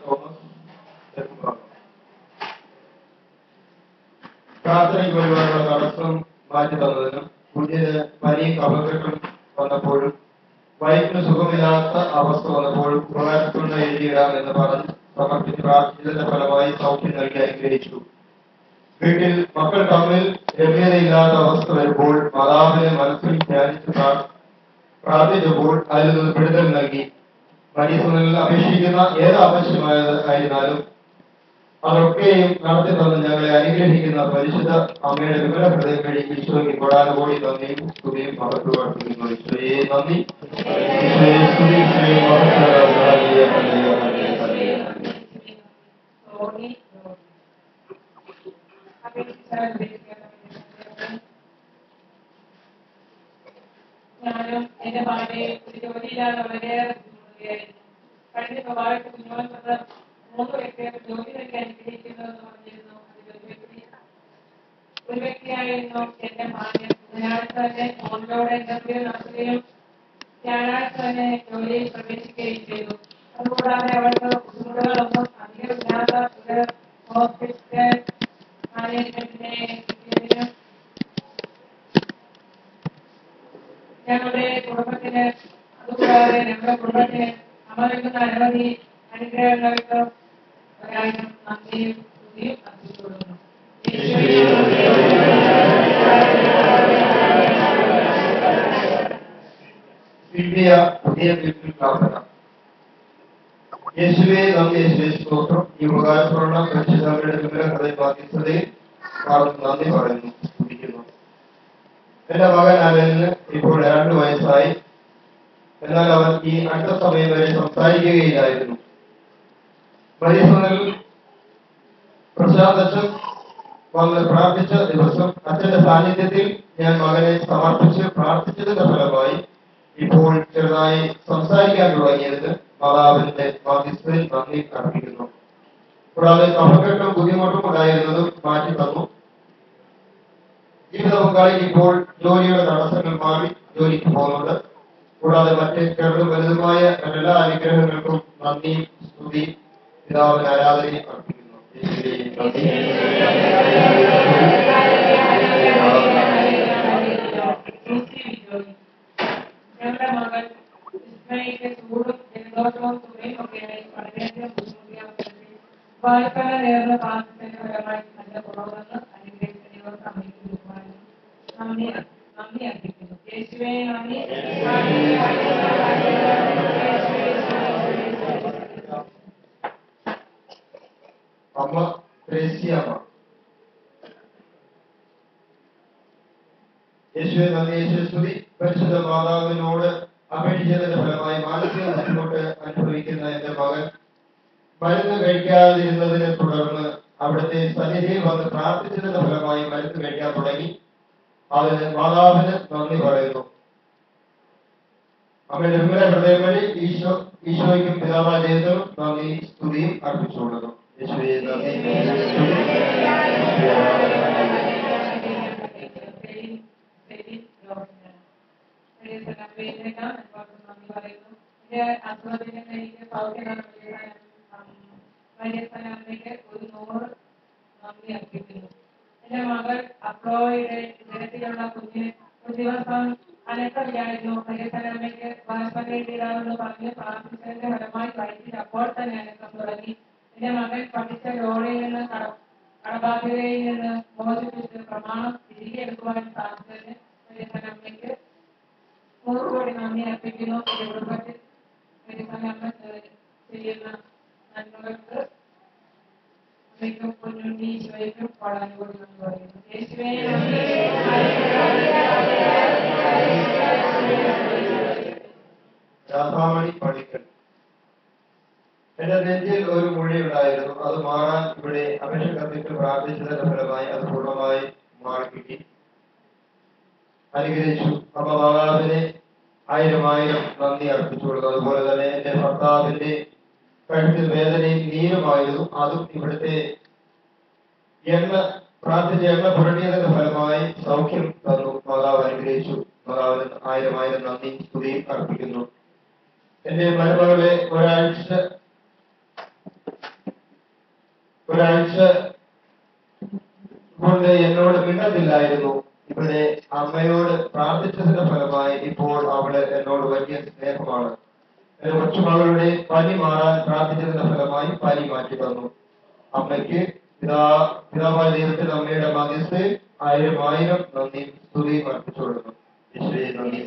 Thomas Thekkumbhagam പ്രാർത്ഥനയ്ക്ക് വരുവാനുള്ള തടസ്സം മാറ്റി തന്നതിനും കുഞ്ഞിന് പനി കഫക്കെട്ടും വന്നപ്പോഴും വയറ്റിന് സുഖമില്ലാത്ത അവസ്ഥ വന്നപ്പോഴും ഉപകാരത്തുകൊണ്ട് എഴുതിയിടാം എന്ന് പറഞ്ഞ് സമർപ്പിച്ച് പ്രാർത്ഥിച്ചതിന്റെ ഫലമായി സൗഖ്യം നൽകി അനുഗ്രഹിച്ചു വീട്ടിൽ മക്കൾ തമ്മിൽ രമ്യതയില്ലാത്ത അവസ്ഥ വരുമ്പോൾ മാതാവിനെ മനസ്സിൽ ധ്യാനിച്ച് പ്രാർ- പ്രാർത്ഥിച്ചപ്പോൾ അതിൽ നിന്ന് വിടുതൽ നൽകി മരീസണിൽ അപേക്ഷിക്കുന്ന ഏത് ആവശ്യമായത് ആയിരുന്നാലും അതൊക്കെയും നടത്തി തന്ന് ഞങ്ങളെ അനുഗ്രഹിക്കുന്ന പരിശുദ്ധ അമ്മയുടെ വിമല ഹൃദയം വഴി ഈശോയ്ക്ക് കൊടാനുകൂടി നന്ദിയും സ്തുതിയും മഹത്വപ്പെടുത്തുന്നു ഈശോയെ നന്ദി ഈശോയെ സ്തുതി ഈശോയെ മഹത്വം ഹല്ലേലൂയ, ഹല്ലേലൂയ, ഹല്ലേലൂയ. Tony, ഞാനും എന്റെ ഭാര്യയും ഒരു ജോലിയില്ലാതെ വളരെയേറെ ബുദ്ധിമുട്ടുകയായിരുന്നു കഴിഞ്ഞ സ്വഭാവത്തിൽ കുഞ്ഞോൻ വന്ന് മൂന്ന് വ്യക്തികൾ ജോലി തന്നെ അനുഗ്രഹിക്കുന്നു എന്ന് പറഞ്ഞിരുന്നു അതിലൊരു വ്യക്തി ഒരു വ്യക്തിയായിരുന്നു എന്റെ ഭാര്യ ബുധനാഴ്ച തന്നെ ഫോണിലൂടെ ഇന്റർവ്യൂ നടത്തുകയും വ്യാഴാഴ്ച തന്നെ ജോലിയിൽ പ്രവേശിക്കുകയും ചെയ്തു അതുകൂടാതെ അവൾക്ക് ബുദ്ധിമുട്ടുകളൊന്നും അധികമില്ലാത്ത ഒരു ഹോസ്പിറ്റൽ മാനേജ്മെന്റിനെ കിട്ടിയതിനും ഞങ്ങളുടെ കുടുംബത്തിന് അതുകൂടാതെ ഞങ്ങളുടെ കുടുംബത്തിന് അമ്മ നൽകുന്ന അനവധി അനുഗ്രഹങ്ങൾക്ക് ഒരായിരം നന്ദിയും സ്തുതിയും അർപ്പിച്ചുകൊള്ളുന്നു ദിവ്യ പുതിയ വീട്ടിൽ പ്രാർത്ഥന യേശുവേ നന്ദി യേശുവേ സ്തോത്രം ഈ ഉപകാരപ്പെടുന്ന പരിശുദ്ധങ്ങളുടെ വിവര ഹൃദയ ബാധ്യതയിൽ പാർത്ത് നന്ദി പറയുന്നു സ്തുതിക്കുന്നു എന്റെ മകൻ അലന് ഇപ്പോൾ രണ്ട് വയസ്സായി എന്നാൽ അവൻ ഈ അടുത്ത സമയം വരെ സംസാരിക്കുകയില്ലായിരുന്നു മരീസണിൽ പ്രശാന്ത് അച്ഛൻ വന്ന് പ്രാർത്ഥിച്ച ദിവസം അച്ഛന്റെ സാന്നിധ്യത്തിൽ ഞാൻ മകനെ സമർപ്പിച്ച് പ്രാർത്ഥിച്ചതിന്റെ ഫലമായി ഇപ്പോൾ ചെറുതായി സംസാരിക്കാൻ തുടങ്ങിയതിന് മാതാവിന്റെ മാധ്യസ്ഥയിൽ നന്ദി അർപ്പിക്കുന്നു കൂടാതെ കഫക്കെട്ടും ബുദ്ധിമുട്ടും ഉണ്ടായിരുന്നതും മാറ്റി തന്നു ജീവിത പങ്കാളിക്ക് ഇപ്പോൾ ജോലിയുടെ തടസ്സങ്ങൾ മാറി ജോലിക്ക് പോകുന്നുണ്ട് കൂടാതെ മറ്റ് ചെറുതും വലുതുമായ എല്ലാ അനുഗ്രഹങ്ങൾക്കും നന്ദി സ്തുതി പിതാവിന് ആരാധനയും അർപ്പിക്കുന്നു യേശുവേ നന്ദി. ഞങ്ങളുടെ മകൻ വിസ്മയിക്ക് ചൂടും ജലദോഷവും തുകയും ഒക്കെയായി വളരെയധികം ബുദ്ധിമുട്ടിയ അവസരത്തിൽ വായ്പല നേർന്ന പ്രാർത്ഥനയുടെ ഫലമായി നല്ല കുറവെന്ന് അനുഗ്രഹിച്ച ദൈവത്തെ അമ്മയ്ക്ക് ബഹുമാനം നന്ദി നന്ദി അർപ്പിക്കുന്നു യേശുവേ നന്ദി അമ്മ ത്രേസ്യമ്മ യേശുവെ നന്ദി യേശുവെ സ്തുതി പരിശുദ്ധ മാതാവിനോട് അപേക്ഷിച്ചതിന്റെ ഫലമായി മാനസിക ബുദ്ധിമുട്ട് അനുഭവിക്കുന്ന എന്റെ മകൻ മരുന്ന് കഴിക്കാതിരുന്നതിനെ തുടർന്ന് അവിടുത്തെ സന്നിധിയിൽ വന്ന് പ്രാർത്ഥിച്ചതിന്റെ ഫലമായി മരുന്ന് കഴിക്കാൻ തുടങ്ങി അതിന് മാതാവിന് നന്ദി പറയുന്നു അമ്മയുടെ വിമല ഹൃദയം വഴി ഈശോ ഈശോയ്ക്കും പിതാവായ ദൈവത്തിനും നന്ദി സ്തുതിയും അർപ്പിച്ചുകൊള്ളുന്നു യേശുവേ നന്ദി ഒരു നൂറ് നന്ദി അർപ്പിക്കുന്നു എന്റെ മകൾ അപ്ലോയുടെ ജനത്തിലുള്ള കുഞ്ഞിന് ഒരു ദിവസം അനക്കമില്ലായിരുന്നു ഹരിസനമ്മയ്ക്ക് വായ്പകയിടാമെന്ന് പറഞ്ഞ് പ്രാർത്ഥിച്ചതിന്റെ ഫലമായി വൈദ്യുതി അപ്പോൾ തന്നെ അനക്കം തുടങ്ങി എന്റെ മകൻ പഠിച്ച ലോറിയിൽ നിന്ന് കട കടബാധ്യതയിൽ നിന്ന് മോചിപ്പിച്ച് പ്രമാണം തിരികെ എടുക്കുവാൻ സാധിച്ചതിന് ഹരിസനമ്മയ്ക്ക് നൂറ് കോടി നന്ദി അർപ്പിക്കുന്നു എന്റെ കുടുംബത്തിൽ ഹരിസനമ്മ ചെയ്യുന്ന നന്മകൾക്ക് അമ്മയ്ക്കും പൊന്നുണ്ണി ഈശോയ്ക്കും പാടാനുകൂടി നന്ദി പറയുന്നു യേശുവേ രാധാമണി പണിക്കൽ എന്റെ നെഞ്ചിൽ ഒരു മുഴി ഉണ്ടായിരുന്നു അത് മാറാൻ ഇവിടെ അപേക്ഷ കത്തിട്ട് പ്രാർത്ഥിച്ചതിന്റെ ഫലമായി അത് പൂർണ്ണമായി മാറിക്കിട്ടി അനുഗ്രഹിച്ചു അമ്മ മാതാവിനെ ആയിരം ആയിരം നന്ദി അർപ്പിച്ചു കൊടുത്തു അതുപോലെ തന്നെ എന്റെ ഭർത്താവിന്റെ കഴുത്തിൽ വേദനയും നീരുമായിരുന്നു അതും ഇവിടുത്തെ എണ്ണ പ്രാർത്ഥിച്ച എണ്ണ പുരട്ടിയതിന്റെ ഫലമായി സൗഖ്യം തന്നു മാതാവ് അനുഗ്രഹിച്ചു മാതാവിന് ആയിരം ആയിരം നന്ദി സ്തുതിയും അർപ്പിക്കുന്നു എന്റെ മരുമകളെ ഒരാഴ്ച ഒരാഴ്ച കൊണ്ട് എന്നോട് മിണ്ടത്തില്ലായിരുന്നു ഇവിടെ അമ്മയോട് പ്രാർത്ഥിച്ചതിന്റെ ഫലമായി ഇപ്പോൾ അവള് എന്നോട് വലിയ സ്നേഹമാണ് എന്റെ കൊച്ചുമകളുടെ പനി മാറാൻ പ്രാർത്ഥിച്ചതിന്റെ ഫലമായി പനി മാറ്റി തന്നു അമ്മയ്ക്ക് പിതാ പിതാവായ ദൈവത്തിന് അമ്മയുടെ മധ്യസ്ഥ ആയിരം ആയിരം നന്ദി സ്തുതിയും അർപ്പിച്ചു കൊടുക്കുന്നു യേശുവേ നന്ദി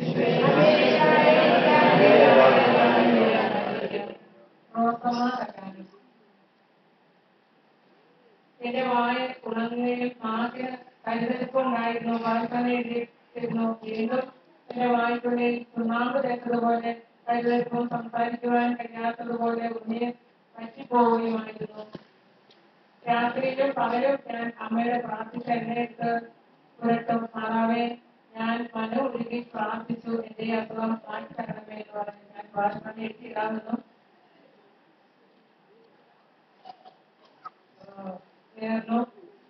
പ്രോത്സാഹനക്കാരൻ. എന്റെ വായ ഉണങ്ങുകയും നാക്കിന് കരുതലിപ്പുണ്ടായിരുന്നു വായ്പനേണ്ടിയിരുന്നു വീണ്ടും എന്റെ വായ്പുള്ളിൽ ചുണ്ണാമ്പ് തേച്ചതുപോലെ കരുതലിപ്പും സംസാരിക്കുവാൻ കഴിയാത്തതുപോലെ ഉണ്ണിയെ പറ്റിപ്പോവുകയുമായിരുന്നു രാത്രിയിലും പകലും ഞാൻ അമ്മയുടെ പ്രാർത്ഥിച്ച എന്നെടുത്ത് പുരട്ടും മാറാവേ ഞാൻ മനു ഉരുകി പ്രാർത്ഥിച്ചു എന്റെ അസുഖം മാറ്റി തരണമേ എന്ന് പറഞ്ഞു ഞാൻ പ്രാർത്ഥന എത്തിയിടാമെന്നും ചേർന്നു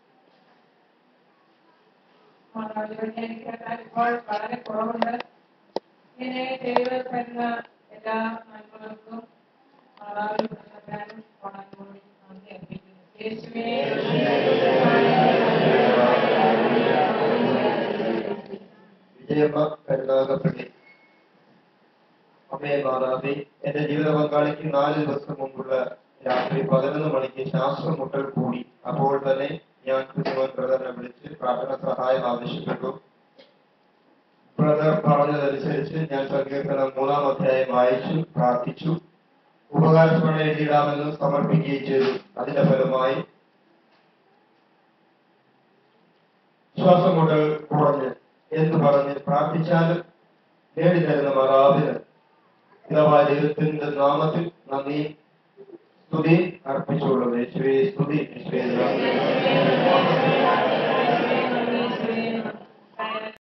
മാതാവിനോട് എനിക്ക് കേട്ടാൽ ഇപ്പോൾ വളരെ കുറവുണ്ട് ഇങ്ങനെ ചെയ്തു തരുന്ന എല്ലാ നന്മകൾക്കും മാതാവിന് പ്രശ്നക്കാരും വളരെ നന്ദി അർപ്പിക്കുന്നു യേശുവേ വിജയമ്മ കരുനാഗപ്പള്ളി അമ്മയെ മാതാവേ എന്റെ ജീവിത പങ്കാളിക്ക് നാല് ദിവസം മുമ്പുള്ള രാത്രി പതിനൊന്ന് മണിക്ക് ശ്വാസം മുട്ടൽ കൂടി അപ്പോൾ തന്നെ ഞാൻ കുഞ്ഞുമോൻ ബ്രദറിനെ വിളിച്ച് പ്രാർത്ഥന സഹായം ആവശ്യപ്പെട്ടു ബ്രദർ പറഞ്ഞതനുസരിച്ച് ഞാൻ സങ്കീർത്തനം മൂന്നാം അധ്യായം വായിച്ചു പ്രാർത്ഥിച്ചു ഉപകാരസ്മരണ എഴുതിയിടാമെന്ന് സമർപ്പിക്കുകയും ചെയ്തു അതിന്റെ ഫലമായി ശ്വാസം മുട്ടൽ കുറഞ്ഞ് എന്ന് പറഞ്ഞ് പ്രാർത്ഥിച്ചാലും നേടിത്തരുന്ന മറാവിന് പിതാവായ ദൈവത്തിന്റെ നാമത്തിൽ നന്ദി സ്തുതി അർപ്പിച്ചുകൊള്ളുന്നു യേശുവേ സ്തുതി യേശുവേ നന്ദി.